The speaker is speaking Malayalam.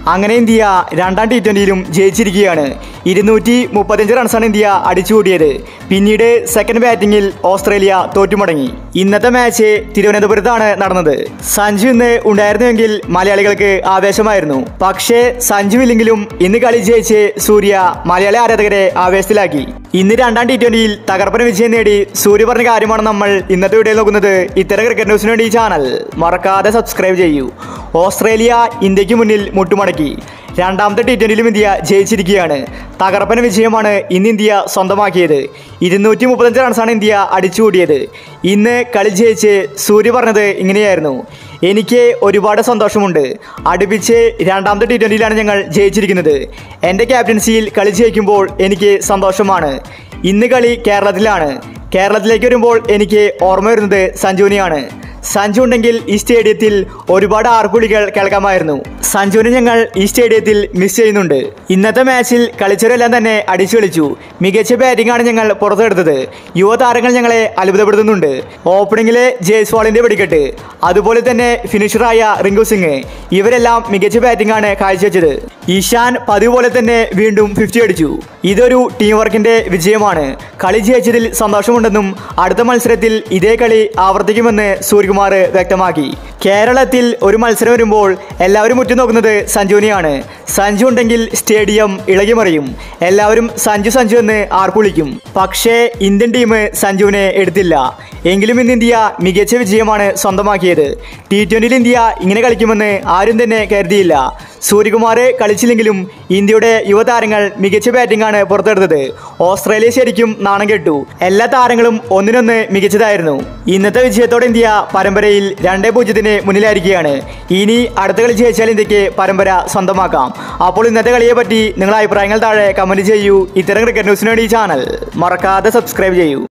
അങ്ങനെ ഇന്ത്യ രണ്ടാം ടി ട്വൻ്റിയിലും ജയിച്ചിരിക്കുകയാണ് ഇരുന്നൂറ്റി മുപ്പത്തഞ്ച് റൺസാണ് ഇന്ത്യ അടിച്ചുകൂടിയത് പിന്നീട് സെക്കൻഡ് ബാറ്റിംഗിൽ ഓസ്ട്രേലിയ തോറ്റുമടങ്ങി ഇന്നത്തെ മാച്ച് തിരുവനന്തപുരത്താണ് നടന്നത് സഞ്ജു ഇന്ന് ഉണ്ടായിരുന്നുവെങ്കിൽ മലയാളികൾക്ക് ആവേശമായിരുന്നു പക്ഷേ സഞ്ജു ഇല്ലെങ്കിലും ഇന്ന് കളി ജയിച്ച് സൂര്യ മലയാളി ആരാധകരെ ആവേശത്തിലാക്കി ഇന്ന് രണ്ടാം ടി ട്വന്റിയിൽ തകർപ്പന വിജയം നേടി സൂര്യ പറഞ്ഞ കാര്യമാണ് നമ്മൾ ഇന്നത്തെ വീഡിയോ നോക്കുന്നത് ഇത്തരം ക്രിക്കറ്റ് ന്യൂസിന് വേണ്ടി ഈ ചാനൽ മറക്കാതെ സബ്സ്ക്രൈബ് ചെയ്യൂ ഓസ്ട്രേലിയ ഇന്ത്യക്ക് മുന്നിൽ മുട്ടുമടക്കി രണ്ടാമത്തെ ടി ട്വന്റിയിലും ഇന്ത്യ ജയിച്ചിരിക്കുകയാണ് തകർപ്പന വിജയമാണ് ഇന്ന് ഇന്ത്യ സ്വന്തമാക്കിയത് ഇരുന്നൂറ്റി മുപ്പത്തഞ്ച് റൺസാണ് ഇന്ത്യ അടിച്ചുകൂടിയത് ഇന്ന് കളി ജയിച്ച് സൂര്യ പറഞ്ഞത് ഇങ്ങനെയായിരുന്നു എനിക്ക് ഒരുപാട് സന്തോഷമുണ്ട് അടുപ്പിച്ച് രണ്ടാമത്തെ ടി ട്വൻ്റിയിലാണ് ഞങ്ങൾ ജയിച്ചിരിക്കുന്നത് എൻ്റെ ക്യാപ്റ്റൻസിയിൽ കളി ജയിക്കുമ്പോൾ എനിക്ക് സന്തോഷമാണ് ഇന്ന് കളി കേരളത്തിലാണ് കേരളത്തിലേക്ക് വരുമ്പോൾ എനിക്ക് ഓർമ്മ വരുന്നത് സഞ്ജുവിനെയാണ് സഞ്ജു ഉണ്ടെങ്കിൽ ഈ സ്റ്റേഡിയത്തിൽ ഒരുപാട് ആർപ്പുളികൾ കേൾക്കാമായിരുന്നു സഞ്ജുവിനെ ഞങ്ങൾ ഈ സ്റ്റേഡിയത്തിൽ മിസ് ചെയ്യുന്നുണ്ട് ഇന്നത്തെ മാച്ചിൽ കളിച്ചവരെല്ലാം തന്നെ അടിച്ചു കളിച്ചു മികച്ച ബാറ്റിംഗ് ആണ് ഞങ്ങൾ പുറത്തെടുത്തത് യുവതാരങ്ങൾ ഞങ്ങളെ അത്ഭുതപ്പെടുത്തുന്നുണ്ട് ഓപ്പണിംഗിലെ ജയ്സ്വാളിന്റെ വെടിക്കെട്ട് അതുപോലെ തന്നെ ഫിനിഷറായ റിങ്കു സിംഗ് ഇവരെല്ലാം മികച്ച ബാറ്റിംഗ് ആണ് കാഴ്ചവെച്ചത് ഈശാൻ പതിവ് പോലെ തന്നെ വീണ്ടും ഫിഫ്റ്റി അടിച്ചു ഇതൊരു ടീം വർക്കിന്റെ വിജയമാണ് കളി ജയിച്ചതിൽ സന്തോഷമുണ്ടെന്നും അടുത്ത മത്സരത്തിൽ ഇതേ കളി ആവർത്തിക്കുമെന്ന് സൂര്യകുമാർ വ്യക്തമാക്കി കേരളത്തിൽ ഒരു മത്സരം വരുമ്പോൾ എല്ലാവരും ഉറ്റുനോക്കുന്നത് സഞ്ജുവിനെയാണ് സഞ്ജു ഉണ്ടെങ്കിൽ സ്റ്റേഡിയം ഇളകിമറിയും എല്ലാവരും സഞ്ജു സഞ്ജു എന്ന് ആർപ്പുളിക്കും പക്ഷേ ഇന്ത്യൻ ടീം സഞ്ജുവിനെ എടുത്തില്ല എങ്കിലും ഇന്ന് ഇന്ത്യ മികച്ച വിജയമാണ് സ്വന്തമാക്കിയത് ടി ട്വൻ്റിയിൽ ഇന്ത്യ ഇങ്ങനെ കളിക്കുമെന്ന് ആരും തന്നെ കരുതിയില്ല സൂര്യകുമാർ കളിച്ചില്ലെങ്കിലും ഇന്ത്യയുടെ യുവതാരങ്ങൾ മികച്ച ബാറ്റിംഗ് ആണ് പുറത്തെടുത്തത് ഓസ്ട്രേലിയ ശരിക്കും നാണം കെട്ടു എല്ലാ താരങ്ങളും ഒന്നിനൊന്ന് മികച്ചതായിരുന്നു ഇന്നത്തെ വിജയത്തോടെ ഇന്ത്യ പരമ്പരയിൽ രണ്ടേ പൂജ്യത്തിന് മുന്നിലായിരിക്കുകയാണ് ഇനി അടുത്ത കളി ജയിച്ചാൽ ഇന്ത്യക്ക് പരമ്പര സ്വന്തമാക്കാം അപ്പോൾ ഇന്നത്തെ കളിയെ പറ്റി നിങ്ങളുടെ അഭിപ്രായങ്ങൾ താഴെ കമന്റ് ചെയ്യൂ ഇത്തരം ക്രിക്കറ്റ് ന്യൂസിന് വേണ്ടി ഈ ചാനൽ മറക്കാതെ സബ്സ്ക്രൈബ് ചെയ്യൂ